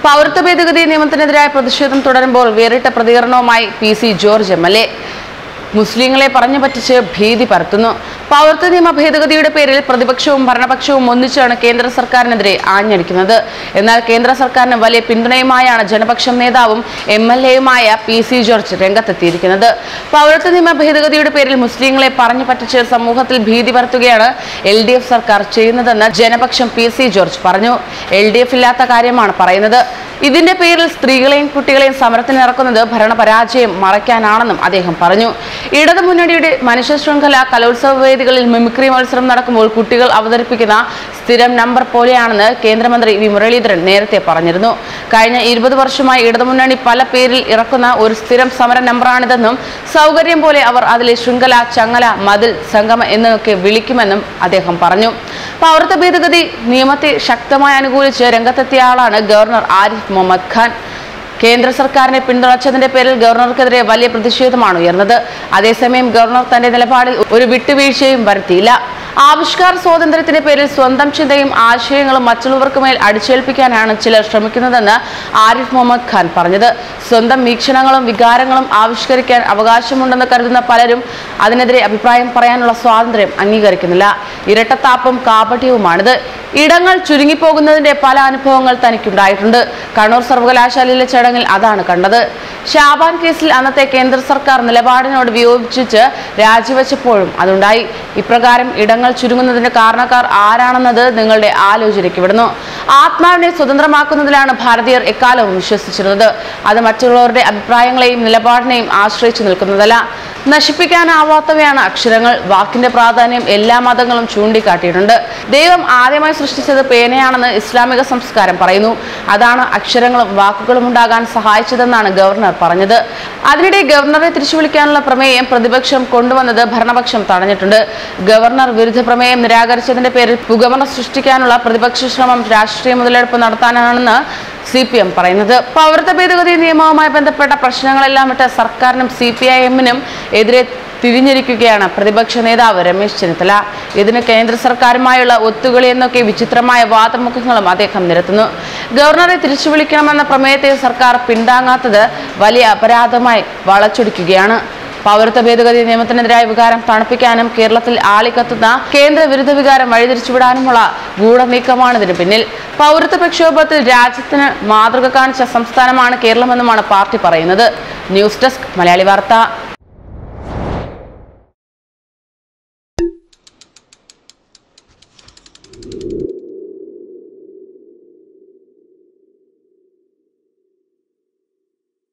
പൗരത്വ ഭേദഗതി നിയമത്തിനെതിരായ പ്രതിഷേധം തുടരുമ്പോൾ വേറിട്ട പ്രതികരണവുമായി P C George M L A മുസ്ലിങ്ങളെ പറഞ്ഞു പറ്റിച്ച് ഭീതി പരത്തുന്നു പൗരത്വ നിയമ ഭേദഗതിയുടെ പേരിൽ പ്രതിപക്ഷവും ഭരണപക്ഷവും ഒന്നിച്ചാണ് കേന്ദ്ര സർക്കാരിനെതിരെ ആഞ്ഞടിക്കുന്നത് എന്നാൽ കേന്ദ്ര സർക്കാരിന് വലിയ പിന്തുണയുമായാണ് ജനപക്ഷം നേതാവും എം എൽ എയുമായ പി സി ജോർജ് രംഗത്തെത്തിയിരിക്കുന്നത് പൗരത്വ നിയമ ഭേദഗതിയുടെ പേരിൽ മുസ്ലിങ്ങളെ പറഞ്ഞു പറ്റിച്ച് സമൂഹത്തിൽ ഭീതി പരത്തുകയാണ് എൽ ഡി എഫ് സർക്കാർ ചെയ്യുന്നതെന്ന് ജനപക്ഷം പി സി ജോർജ് പറഞ്ഞു എൽ ഡി എഫ് ഇല്ലാത്ത കാര്യമാണ് പറയുന്നത് ഇതിന്റെ പേരിൽ സ്ത്രീകളെയും കുട്ടികളെയും സമരത്തിനിറക്കുന്നത് ഭരണപരാജയം മറയ്ക്കാനാണെന്നും അദ്ദേഹം പറഞ്ഞു ഇടതു മുന്നണിയുടെ മനുഷ്യ ശൃംഖല കലോത്സവ വേദികളിൽ മിമിക്രി മത്സരം നടക്കുമ്പോൾ കുട്ടികൾ അവതരിപ്പിക്കുന്ന സ്ഥിരം നമ്പർ പോലെയാണെന്ന് കേന്ദ്രമന്ത്രി വി മുരളീധരൻ നേരത്തെ പറഞ്ഞിരുന്നു കഴിഞ്ഞ ഇരുപത് വർഷമായി ഇടതുമുന്നണി പല പേരിൽ ഇറക്കുന്ന ഒരു സ്ഥിരം സമര നമ്പറാണിതെന്നും സൗകര്യം പോലെ അവർ അതിലെ ശൃംഖല ചങ്ങല മതിൽ സംഗമ എന്നൊക്കെ വിളിക്കുമെന്നും അദ്ദേഹം പറഞ്ഞു പൗരത്വ ഭേദഗതി നിയമത്തെ ശക്തമായി അനുകൂലിച്ച് രംഗത്തെത്തിയ ആളാണ് ഗവർണർ ആരിഫ് മുഹമ്മദ് ഖാൻ കേന്ദ്ര സർക്കാരിനെ പിന്തുണച്ചതിന്റെ പേരിൽ ഗവർണർക്കെതിരെ വലിയ പ്രതിഷേധമാണ് ഉയർന്നത് അതേസമയം ഗവർണർ തന്റെ നിലപാടിൽ ഒരു വിട്ടുവീഴ്ചയും വരുത്തിയില്ല ആവിഷ്കാര സ്വാതന്ത്ര്യത്തിന്റെ പേരിൽ സ്വന്തം ചിന്തയും ആശയങ്ങളും മറ്റുള്ളവർക്ക് മേൽ അടിച്ചേൽപ്പിക്കാനാണ് ചിലർ ശ്രമിക്കുന്നതെന്ന് ആരിഫ് മുഹമ്മദ് ഖാൻ പറഞ്ഞത് സ്വന്തം വീക്ഷണങ്ങളും വികാരങ്ങളും ആവിഷ്കരിക്കാൻ അവകാശമുണ്ടെന്ന് കരുതുന്ന പലരും അതിനെതിരെ അഭിപ്രായം പറയാനുള്ള സ്വാതന്ത്ര്യം അംഗീകരിക്കുന്നില്ല ഇരട്ടത്താപ്പും കാപട്യവുമാണിത് ഇടങ്ങൾ ചുരുങ്ങിപ്പോകുന്നതിന്റെ പല അനുഭവങ്ങൾ തനിക്കുണ്ടായിട്ടുണ്ട് കണ്ണൂർ സർവകലാശാലയിലെ ചടങ്ങിൽ അതാണ് കണ്ടത് ഷാബാൻ കേസിൽ അന്നത്തെ കേന്ദ്ര സർക്കാർ നിലപാടിനോട് വിയോജിച്ച് രാജിവെച്ചപ്പോഴും അതുണ്ടായി ഇപ്രകാരം ഇടങ്ങൾ ചുരുങ്ങുന്നതിന്റെ കാരണക്കാർ ആരാണെന്നത് നിങ്ങളുടെ ആലോചനയ്ക്ക് വിടുന്നു ആത്മാവിനെ സ്വതന്ത്രമാക്കുന്നതിലാണ് ഭാരതീയർ എക്കാലവും വിശ്വസിച്ചിരുന്നത് അത് മറ്റുള്ളവരുടെ അഭിപ്രായങ്ങളെയും നിലപാടിനെയും ആശ്രയിച്ചു നിൽക്കുന്നതല്ല നശിപ്പിക്കാനാവാത്തവയാണ് അക്ഷരങ്ങൾ വാക്കിന്റെ പ്രാധാന്യം എല്ലാ മതങ്ങളും ചൂണ്ടിക്കാട്ടിയിട്ടുണ്ട് ദൈവം ആദ്യമായി സൃഷ്ടിച്ചത് പേനയാണെന്ന് ഇസ്ലാമിക സംസ്കാരം പറയുന്നു അതാണ് അക്ഷരങ്ങളും വാക്കുകളും ഉണ്ടാകാൻ സഹായിച്ചതെന്നാണ് ഗവർണർ പറഞ്ഞത് അതിനിടെ ഗവർണറെ തിരിച്ചു വിളിക്കാനുള്ള പ്രമേയം പ്രതിപക്ഷം കൊണ്ടുവന്നത് ഭരണപക്ഷം തടഞ്ഞിട്ടുണ്ട് ഗവർണർ വിരുദ്ധ പ്രമേയം നിരാകരിച്ചതിന്റെ പേരിൽ പുകമറ സൃഷ്ടിക്കാനുള്ള പ്രതിപക്ഷ ശ്രമം രാഷ്ട്രീയ മുതലെടുപ്പ് നടത്താനാണെന്ന് സി പി എം പറയുന്നത് പൗരത്വ ഭേദഗതി നിയമവുമായി ബന്ധപ്പെട്ട പ്രശ്നങ്ങളെല്ലാം വിട്ട് സർക്കാരിനും സി പി ഐ എമ്മിനും എതിരെ തിരിഞ്ഞിരിക്കുകയാണ് പ്രതിപക്ഷ നേതാവ് രമേശ് ചെന്നിത്തല ഇതിന് കേന്ദ്ര സർക്കാരുമായുള്ള ഒത്തുകളി എന്നൊക്കെ വിചിത്രമായ വാദമുഖങ്ങളും അദ്ദേഹം നിരത്തുന്നു ഗവർണറെ തിരിച്ചു വിളിക്കണമെന്ന പ്രമേയത്തെ സർക്കാർ പിന്താങ്ങാത്തത് വലിയ അപരാധമായി വളച്ചൊടിക്കുകയാണ് പൗരത്വ ഭേദഗതി നിയമത്തിനെതിരായ വികാരം തണുപ്പിക്കാനും കേരളത്തിൽ ആളിക്കത്തുന്ന കേന്ദ്ര വിരുദ്ധ വികാരം വഴിതിരിച്ചുവിടാനുമുള്ള ഗൂഢനീക്കമാണ് ഇതിന് പിന്നിൽ പൗരത്വ പ്രക്ഷോഭത്തിൽ രാജ്യത്തിന് മാതൃക കാണിച്ച സംസ്ഥാനമാണ് കേരളമെന്നുമാണ് പാർട്ടി പറയുന്നത് ന്യൂസ് ഡെസ്ക് മലയാളി വാർത്ത